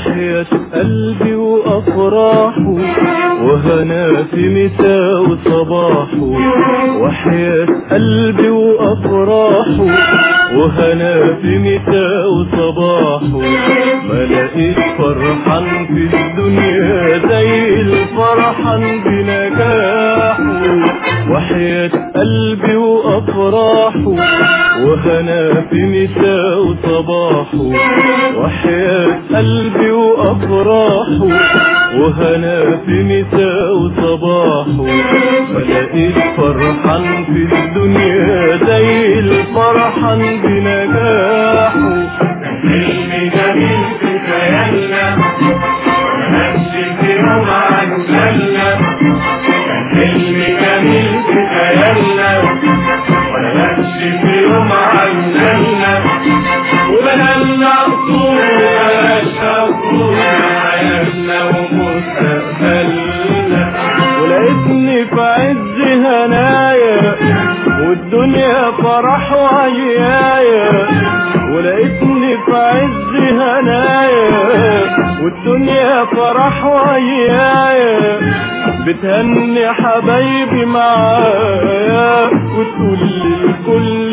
وحياة قلبي وأفراحه وهنا في مساء وصباحه وحياة قلبي وأفراحه وهنا في مساء وصباحه ما لقيت فرحان في الدنيا زي الفرحان بنجاحه وحياة قلبي وأفراحه وهنا في مساء وصباحه وحياة قلبي وأفراحه وهنا في مساء وصباحه فلقيت فرحان في الدنيا زي الفرحان بنجاحه حلم جميل في خيالنا نمشي في يوم عن جنة حلم جميل في خيالنا ولا نمشي في يوم عن جنة وبنالنا أصول بلاش أصول حياتنا ومستقبلنا ولقيتني في عز هنايا والدنيا فرح وعيايا ولقيتني في عز هنايا والدنيا فرح وعيايا بتهني حبايبي معايا وتقول للكل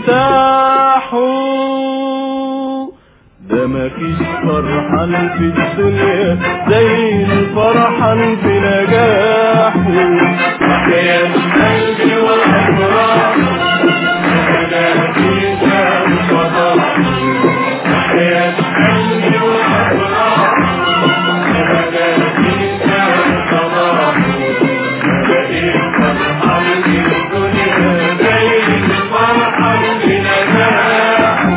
ارتاحوا ده مفيش فرحان في الدنيا زي الفرحان في نجاحه حياة قلبي والأفراح ولا في شام صباح حياة قلبي والأفراح ولا في شام صباح بقيت فرحان في الدنيا زي الفرحان في نجاحه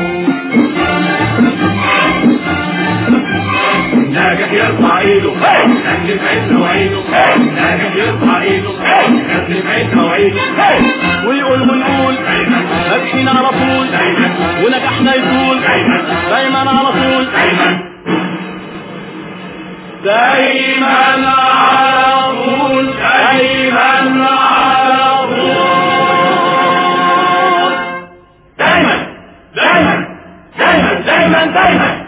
ناجح يرفع ايده نجم عينه وعيده ناجح يرفع ايده نجم عينه وعيده ويقول ونقول ماشيين على طول ونجاحنا يطول دايما على طول دايما على طول دايما على طول دايما دايما دايما دايما دايما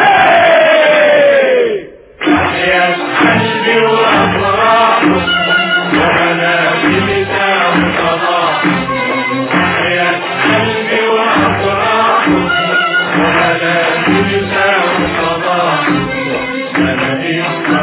هاي يا قلبي وافراحه وانا في مساء صباح يا قلبي وافراحه وانا في مساء صباح انا